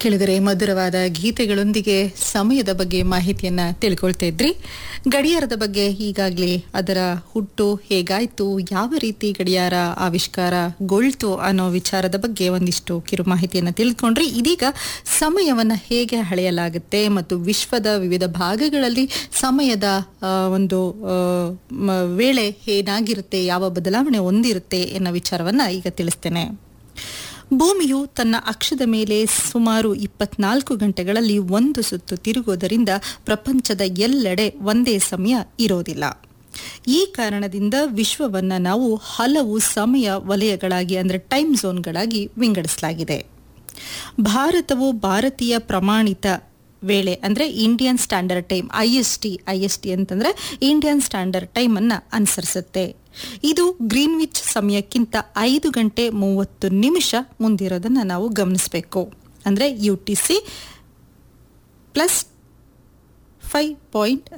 ಕೇಳಿದರೆ ಮಧುರವಾದ ಗೀತೆಗಳೊಂದಿಗೆ ಸಮಯದ ಬಗ್ಗೆ ಮಾಹಿತಿಯನ್ನ ತಿಳ್ಕೊಳ್ತಾ ಇದ್ರಿ ಗಡಿಯಾರದ ಬಗ್ಗೆ ಈಗಾಗಲೇ ಅದರ ಹುಟ್ಟು ಹೇಗಾಯ್ತು ಯಾವ ರೀತಿ ಗಡಿಯಾರ ಆವಿಷ್ಕಾರಗೊಳ್ತು ಅನ್ನೋ ವಿಚಾರದ ಬಗ್ಗೆ ಒಂದಿಷ್ಟು ಕಿರು ಮಾಹಿತಿಯನ್ನ ತಿಳ್ಕೊಂಡ್ರಿ ಇದೀಗ ಸಮಯವನ್ನ ಹೇಗೆ ಅಳೆಯಲಾಗುತ್ತೆ ಮತ್ತು ವಿಶ್ವದ ವಿವಿಧ ಭಾಗಗಳಲ್ಲಿ ಸಮಯದ ಆ, ಒಂದು ಆ, ಮ- ವೇಳೆ ಏನಾಗಿರುತ್ತೆ ಯಾವ ಬದಲಾವಣೆ ಹೊಂದಿರುತ್ತೆ ಎನ್ನೋ ವಿಚಾರವನ್ನ ಈಗ ತಿಳಿಸ್ತೇನೆ ಭೂಮಿಯು ತನ್ನ ಅಕ್ಷದ ಮೇಲೆ ಸುಮಾರು ಇಪ್ಪತ್ನಾಲ್ಕು ಗಂಟೆಗಳಲ್ಲಿ ಒಂದು ಸುತ್ತು ತಿರುಗೋದರಿಂದ ಪ್ರಪಂಚದ ಎಲ್ಲೆಡೆ ಒಂದೇ ಸಮಯ ಇರೋದಿಲ್ಲ ಈ ಕಾರಣದಿಂದ ವಿಶ್ವವನ್ನ ನಾವು ಹಲವು ಸಮಯ ವಲಯಗಳಾಗಿ ಅಂದರೆ ಟೈಮ್ ಝೋನ್ಗಳಾಗಿ ವಿಂಗಡಿಸಲಾಗಿದೆ ಭಾರತವು ಭಾರತೀಯ ಪ್ರಮಾಣಿತ ವೇಳೆ ಅಂದರೆ Indian standard time I S T I S T ಅಂತಂದ್ರೆ ಇಂಡಿಯನ್ ಸ್ಟ್ಯಾಂಡರ್ಡ್ ಟೈಮ್ ಅನ್ನ ಅನುಸರಿಸುತ್ತೆ ಇದು ಗ್ರೀನ್ವಿಚ್ ಸಮಯಕ್ಕಿಂತ ಐದು ಗಂಟೆ ಮೂವತ್ತು ನಿಮಿಷ ಮುಂದಿರೋದನ್ನ ನಾವು ಗಮನಿಸಬೇಕು ಅಂದ್ರೆ U T C plus five point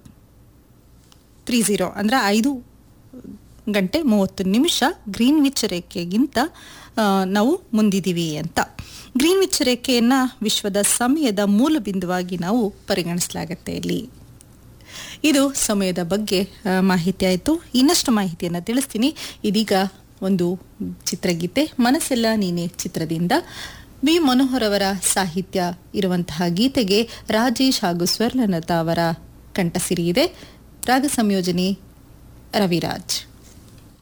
three zero ಅಂದರೆ ಐದು ಗಂಟೆ ಮೂವತ್ತು ನಿಮಿಷ ಗ್ರೀನ್ವಿಚ್ ರೇಖೆಗಿಂತ ಆ, ನಾವು ಮುಂದಿದ್ದೀವಿ ಅಂತ ಗ್ರೀನ್ವಿಚ್ ರೇಖೆಯನ್ನು ವಿಶ್ವದ ಸಮಯದ ಮೂಲ ಬಿಂದುವಾಗಿ ನಾವು ಪರಿಗಣಿಸಲಾಗುತ್ತೆ ಇಲ್ಲಿ ಇದು ಸಮಯದ ಬಗ್ಗೆ ಆ, ಮಾಹಿತಿ ಆಯಿತು ಇನ್ನಷ್ಟು ಮಾಹಿತಿಯನ್ನು ತಿಳಿಸ್ತೀನಿ ಇದೀಗ ಒಂದು ಚಿತ್ರಗೀತೆ ಮನಸ್ಸೆಲ್ಲ ನೀನೆ ಚಿತ್ರದಿಂದ ವಿ ಮನೋಹರ್ ಅವರ ಸಾಹಿತ್ಯ ಇರುವಂತಹ ಗೀತೆಗೆ ರಾಜೇಶ್ ಹಾಗೂ ಸ್ವರ್ಣಲತಾ ಅವರ ಕಂಠಸಿರಿ ಇದೆ ರಾಗ ಸಂಯೋಜನೆ ರವಿರಾಜ್